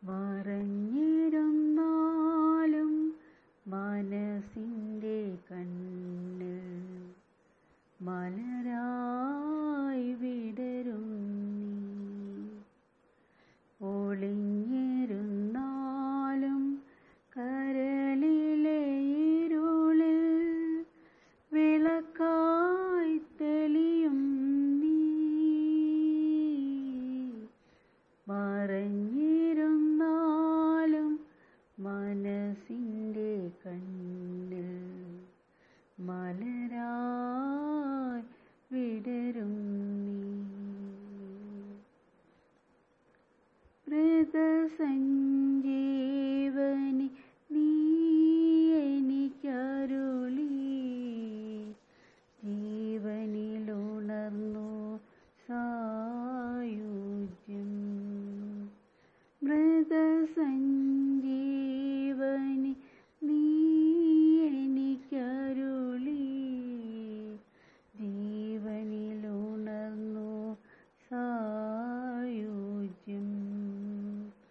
മറഞ്ഞിരുന്നാലും മനസ്സിൻ്റെ കണ്ണ് മലരായി വിടരും നീ ഒളിഞ്ഞിരുന്നാലും കരളിലെ ഇരുളിൽ വിളക്കായി തെളിയും നീ മറഞ്ഞിരുന്നാലും മനസ്സിൻ്റെ കണ്ണിൽ മലരായി വിടരും നീ മൃതസഞ്ജീവനി നീ എനിക്കരുളി ജീവനിലുണർന്നു സായുജ്യം മൃതസഞ്ജീവനി നീ എനിക്കരുളി ജീവനിലുണർന്നു സായുജ്യം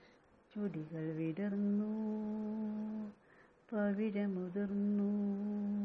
ചുടികൾ വിടർന്നു പവിഴമുതിർന്നു